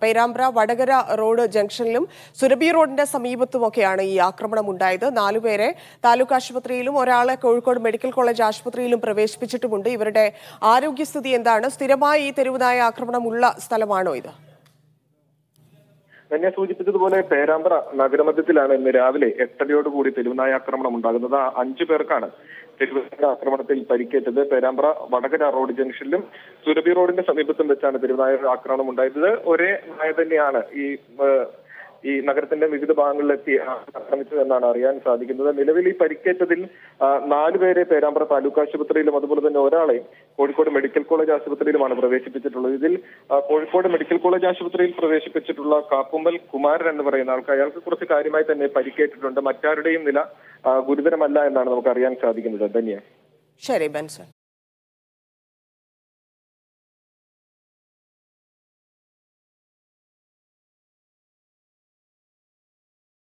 Perambra Vadakara road ജംഗ്ഷനിലും സുരഭി റോഡിന്റെ സമീപത്തുമൊക്കെയാണ് ഈ ആക്രമണം ഉണ്ടായത് നാലുപേരെ താലൂക്ക് ആശുപത്രിയിലും ഒരാളെ കോഴിക്കോട് മെഡിക്കൽ കോളേജ് ആശുപത്രിയിലും പ്രവേശിപ്പിച്ചിട്ടുമുണ്ട് ഇവരുടെ ആരോഗ്യസ്ഥിതി എന്താണ് സ്ഥിരമായി ഈ തെരുവുനായ ആക്രമണമുള്ള സ്ഥലമാണോ ഇത് തന്നെ സൂചിപ്പിച്ചതുപോലെ പേരാമ്പ്ര നഗരമധ്യത്തിലാണ് ഇന്ന് രാവിലെ എട്ടരയോടുകൂടി തെരുവുനായ ആക്രമണം ഉണ്ടാകുന്നത് ആ അഞ്ചു പേർക്കാണ് തെരുവുനായ ആക്രമണത്തിൽ പരിക്കേറ്റത് പേരാമ്പ്ര വടകര റോഡ് ജംഗ്ഷനിലും സുരഭി റോഡിന്റെ സമീപത്തും വെച്ചാണ് തെരുവുനായ ആക്രമണം ഉണ്ടായത് ഒരേ നായ തന്നെയാണ് ഈ ഏഹ്, ഈ നഗരത്തിന്റെ വിവിധ ഭാഗങ്ങളിലെത്തി ആക്രമിച്ചതെന്നാണ് അറിയാൻ സാധിക്കുന്നത് നിലവിൽ ഈ പരിക്കേറ്റതിൽ ആ, നാലുപേരെ പേരാമ്പ്ര താലൂക്ക് ആശുപത്രിയിലും അതുപോലെ തന്നെ ഒരാളെ കോഴിക്കോട് മെഡിക്കൽ കോളേജ് ആശുപത്രിയിലുമാണ് പ്രവേശിപ്പിച്ചിട്ടുള്ളത് ഇതിൽ ആ, കോഴിക്കോട് മെഡിക്കൽ കോളേജ് ആശുപത്രിയിൽ പ്രവേശിപ്പിച്ചിട്ടുള്ള കാപ്പുമ്പൽ കുമാരൻ എന്ന് പറയുന്ന ആൾക്ക് അയാൾക്ക് കുറച്ച് കാര്യമായി തന്നെ പരിക്കേറ്റിട്ടുണ്ട് മറ്റാരുടെയും നില ആ, ഗുരുതരമല്ല എന്നാണ് നമുക്ക് അറിയാൻ സാധിക്കുന്നത് ധന്യ ശരി ബെൻസൺ